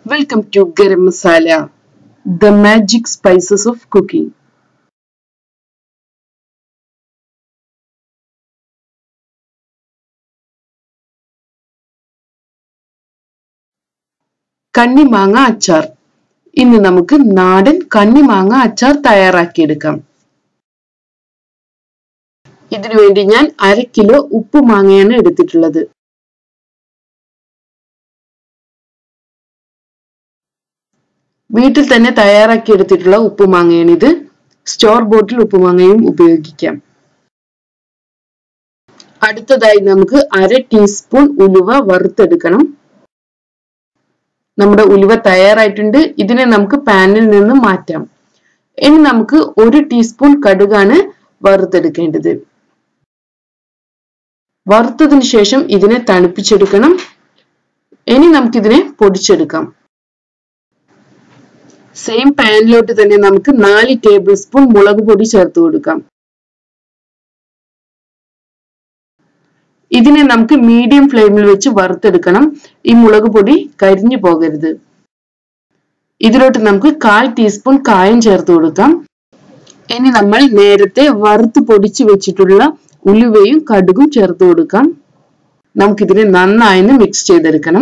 Welcome to Garam Masala, the magic spices of cooking. കണ്ണിമാങ്ങ അച്ചാർ ഇന്ന് നമുക്ക് നാടൻ കണ്ണിമാങ്ങ അച്ചാർ തയ്യാറാക്കിയെടുക്കാം ഇതിനു വേണ്ടി ഞാൻ അര കിലോ ഉപ്പ് മാങ്ങയാണ് എടുത്തിട്ടുള്ളത് വീട്ടിൽ തന്നെ തയ്യാറാക്കി എടുത്തിട്ടുള്ള ഉപ്പുമാങ്ങയാണ് ഇത് സ്റ്റോർ ബോട്ടിൽ ഉപ്പുമാങ്ങയും ഉപയോഗിക്കാം അടുത്തതായി നമുക്ക് അര ടീസ്പൂൺ ഉലുവ വറുത്തെടുക്കണം നമ്മുടെ ഉലുവ തയ്യാറായിട്ടുണ്ട് ഇതിനെ നമുക്ക് പാനിൽ നിന്ന് മാറ്റാം ഇനി നമുക്ക് ഒരു ടീസ്പൂൺ കടുകാണ് വറുത്തെടുക്കേണ്ടത് വറുത്തതിന് ശേഷം ഇതിനെ തണുപ്പിച്ചെടുക്കണം ഇനി നമുക്കിതിനെ പൊടിച്ചെടുക്കാം സെയിം പാനിലോട്ട് തന്നെ നമുക്ക് നാല് ടേബിൾ സ്പൂൺ മുളക് പൊടി ചേർത്ത് കൊടുക്കാം ഇതിനെ നമുക്ക് മീഡിയം ഫ്ലെയിമിൽ വെച്ച് വറുത്തെടുക്കണം ഈ മുളക് പൊടി കരിഞ്ഞു പോകരുത് ഇതിലോട്ട് നമുക്ക് കാൽ ടീസ്പൂൺ കായം ചേർത്ത് കൊടുക്കാം ഇനി നമ്മൾ നേരത്തെ വറുത്ത് പൊടിച്ചു വെച്ചിട്ടുള്ള ഉലുവയും കടുകും ചേർത്ത് കൊടുക്കാം നമുക്കിതിനെ നന്നായി മിക്സ് ചെയ്തെടുക്കണം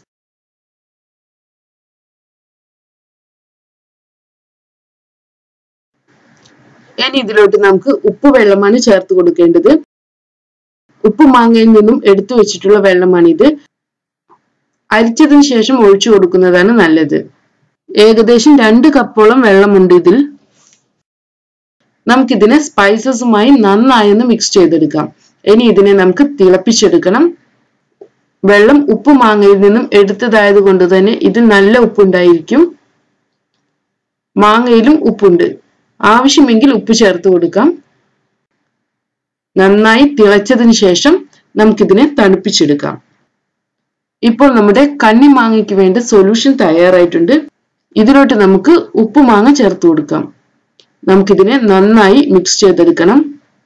ഇനി ഇതിലോട്ട് നമുക്ക് ഉപ്പ് വെള്ളമാണ് ചേർത്ത് കൊടുക്കേണ്ടത് ഉപ്പ് മാങ്ങയിൽ നിന്നും എടുത്തു വെച്ചിട്ടുള്ള വെള്ളമാണിത് അരിച്ചതിന് ശേഷം ഒഴിച്ചു കൊടുക്കുന്നതാണ് നല്ലത് ഏകദേശം രണ്ട് കപ്പോളം വെള്ളമുണ്ട് ഇതിൽ നമുക്കിതിനെ സ്പൈസസുമായി നന്നായി ഒന്ന് മിക്സ് ചെയ്തെടുക്കാം ഇനി ഇതിനെ നമുക്ക് തിളപ്പിച്ചെടുക്കണം വെള്ളം ഉപ്പ് മാങ്ങയിൽ നിന്നും എടുത്തതായത് കൊണ്ട് തന്നെ ഇതിൽ നല്ല ഉപ്പുണ്ടായിരിക്കും മാങ്ങയിലും ഉപ്പുണ്ട് ആവശ്യമെങ്കിൽ ഉപ്പ് ചേർത്ത് കൊടുക്കാം നന്നായി തിളച്ചതിന് ശേഷം നമുക്കിതിനെ തണുപ്പിച്ചെടുക്കാം ഇപ്പോൾ നമ്മുടെ കണ്ണിമാങ്ങയ്ക്ക് വേണ്ട സൊല്യൂഷൻ തയ്യാറായിട്ടുണ്ട് ഇതിലോട്ട് നമുക്ക് ഉപ്പ് മാങ്ങ ചേർത്ത് കൊടുക്കാം നമുക്കിതിനെ നന്നായി മിക്സ് ചെയ്തെടുക്കണം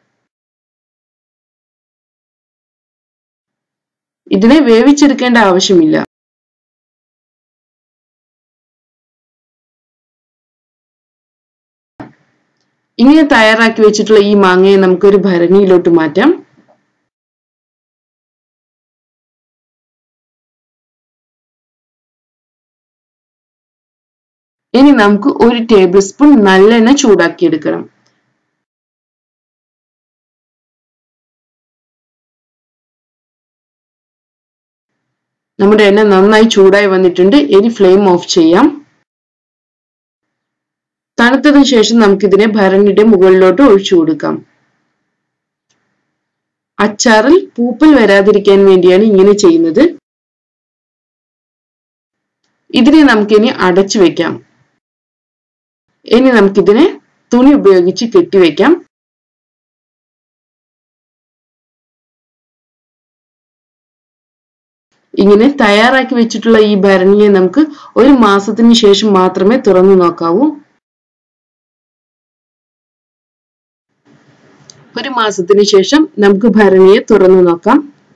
ഇതിനെ വേവിച്ചെടുക്കേണ്ട ആവശ്യമില്ല ഇങ്ങനെ തയ്യാറാക്കി വെച്ചിട്ടുള്ള ഈ മാങ്ങയെ നമുക്കൊരു ഭരണിയിലോട്ട് മാറ്റാം ഇനി നമുക്ക് ഒരു ടേബിൾ സ്പൂൺ നല്ലെണ്ണ ചൂടാക്കിയെടുക്കണം നമ്മുടെ എണ്ണ നന്നായി ചൂടായി വന്നിട്ടുണ്ട് ഇനി ഫ്ലെയിം ഓഫ് ചെയ്യാം തണുത്തതിനു ശേഷം നമുക്കിതിനെ ഭരണിയുടെ മുകളിലോട്ട് ഒഴിച്ചു കൊടുക്കാം അച്ചാറിൽ പൂപ്പൽ വരാതിരിക്കാൻ വേണ്ടിയാണ് ഇങ്ങനെ ചെയ്യുന്നത് ഇതിനെ നമുക്കിനി അടച്ചു വെക്കാം ഇനി നമുക്കിതിനെ തുണി ഉപയോഗിച്ച് കെട്ടിവെക്കാം ഇങ്ങനെ തയ്യാറാക്കി വെച്ചിട്ടുള്ള ഈ ഭരണിയെ നമുക്ക് ഒരു മാസത്തിന് ശേഷം മാത്രമേ തുറന്നു നോക്കാവൂ ഒരു മാസത്തിന് ശേഷം നമുക്ക് ഭരണിയെ തുറന്നു നോക്കാം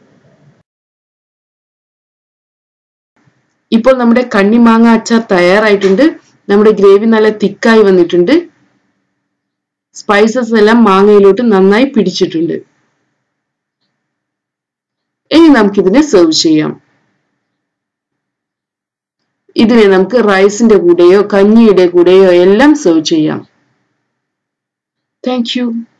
ഇപ്പോൾ നമ്മുടെ കണ്ണിമാങ്ങ അച്ചാർ തയ്യാറായിട്ടുണ്ട് നമ്മുടെ ഗ്രേവി നല്ല തിക്കായി വന്നിട്ടുണ്ട് സ്പൈസസ് എല്ലാം മാങ്ങയിലോട്ട് നന്നായി പിടിച്ചിട്ടുണ്ട് ഇനി നമുക്കിതിനെ സെർവ് ചെയ്യാം ഇതിനെ നമുക്ക് റൈസിന്റെ കൂടെയോ കഞ്ഞിയുടെ കൂടെയോ എല്ലാം സെർവ് ചെയ്യാം താങ്ക് യു